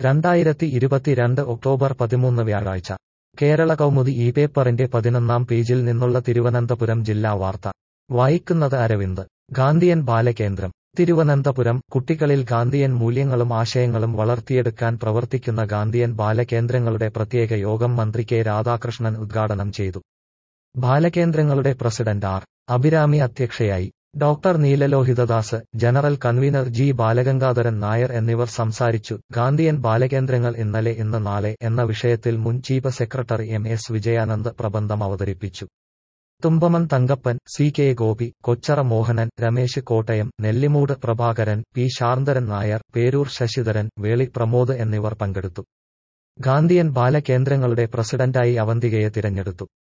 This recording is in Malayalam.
രണ്ടായിരത്തി ഇരുപത്തിരണ്ട് ഒക്ടോബർ പതിമൂന്ന് വ്യാഴാഴ്ച കേരള കൗമുദി ഈ പേപ്പറിന്റെ പതിനൊന്നാം പേജിൽ നിന്നുള്ള തിരുവനന്തപുരം ജില്ലാ വാർത്ത വായിക്കുന്നത് അരവിന്ദ് ഗാന്ധിയൻ ബാലകേന്ദ്രം തിരുവനന്തപുരം കുട്ടികളിൽ ഗാന്ധിയൻ മൂല്യങ്ങളും ആശയങ്ങളും വളർത്തിയെടുക്കാൻ പ്രവർത്തിക്കുന്ന ഗാന്ധിയൻ ബാലകേന്ദ്രങ്ങളുടെ പ്രത്യേക യോഗം മന്ത്രി കെ രാധാകൃഷ്ണൻ ഉദ്ഘാടനം ചെയ്തു ബാലകേന്ദ്രങ്ങളുടെ പ്രസിഡന്റ് ആർ അഭിരാമി അധ്യക്ഷയായി doctor Neelalohithadas general convener G Balagangadharan Nair എന്നിവർ സംസാരിച്ചു ഗാന്ധിയൻ ബാലകേന്ദ്രങ്ങൾ ഇന്നലെ ഇന്ന് നാളെ എന്ന വിഷയത്തിൽ മുൻ chief secretary M S Vijayanand പ്രബന്ധം അവതരിപ്പിച്ചു Thumpamon Thankappan C K Gopi Kochara Mohanan Ramesh Kottayam Nellimoodu Prabhakaran P Sarngadharan Nair Peroor Sasidharan Veli Pramod എന്നിവർ പങ്കെടുത്തു ഗാന്ധിയൻ ബാലകേന്ദ്രങ്ങളുടെ പ്രസിഡന്റായി അവന്തികയെ തിരഞ്ഞെടുത്തു